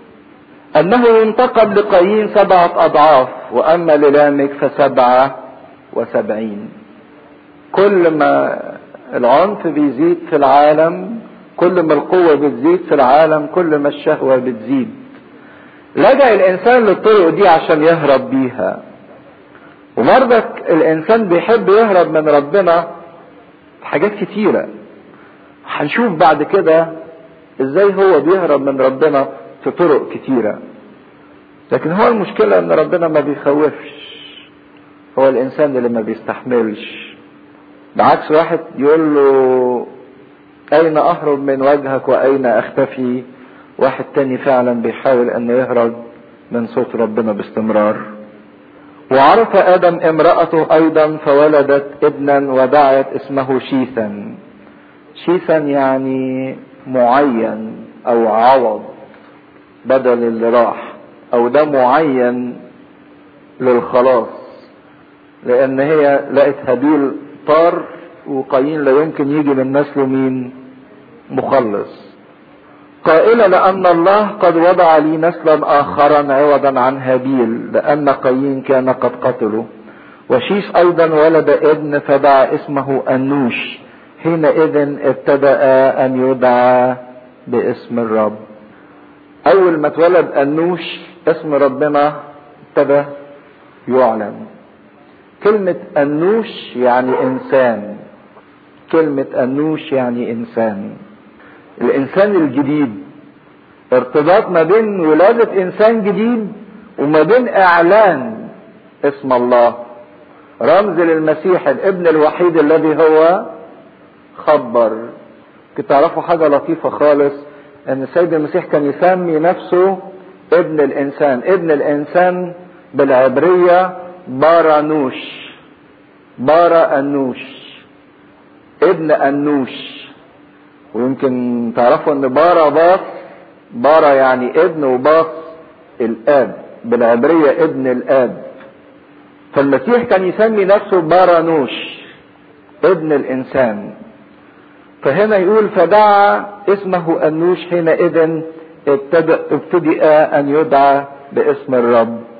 S1: انه ينتقم لقايين سبعة اضعاف واما للامك فسبعة وسبعين كل ما العنف بيزيد في العالم كل ما القوة بتزيد في العالم كل ما الشهوة بتزيد لجأ الانسان للطرق دي عشان يهرب بيها وبرضك الانسان بيحب يهرب من ربنا في حاجات كتيرة هنشوف بعد كده ازاي هو بيهرب من ربنا في طرق كتيرة لكن هو المشكلة ان ربنا ما بيخوفش هو الانسان اللي ما بيستحملش بعكس واحد يقول له اين اهرب من وجهك واين اختفي واحد تاني فعلا بيحاول انه يهرب من صوت ربنا باستمرار وعرف ادم امرأته ايضا فولدت ابنا ودعت اسمه شيثا شيثا يعني معين او عوض بدل اللي راح او ده معين للخلاص لان هي لقت هابيل طار وقايين لا يمكن يجي من نسله مين مخلص قائلة لأن الله قد وضع لي نسلا آخرا عوضا عن هابيل لأن قايين كان قد قتله وشيش أيضا ولد ابن فدعا اسمه أنوش حينئذ ابتدأ أن يدعى باسم الرب أول ما اتولد أنوش اسم ربنا ابتدى يعلن كلمة أنوش يعني إنسان كلمة أنوش يعني إنسان الإنسان الجديد ارتباط ما بين ولادة إنسان جديد وما بين إعلان اسم الله رمز للمسيح الابن الوحيد الذي هو خبر كنت تعرفوا حاجة لطيفة خالص ان السيد المسيح كان يسمي نفسه ابن الانسان ابن الانسان بالعبرية بارانوش بارا انوش ابن انوش ويمكن تعرفوا ان بارا باص بارا يعني ابن وباص الاب بالعبرية ابن الاب فالمسيح كان يسمي نفسه بارانوش ابن الانسان فهنا يقول فدعا اسمه انوش حينئذ ابتدأ ابتدأ ان يدعى باسم الرب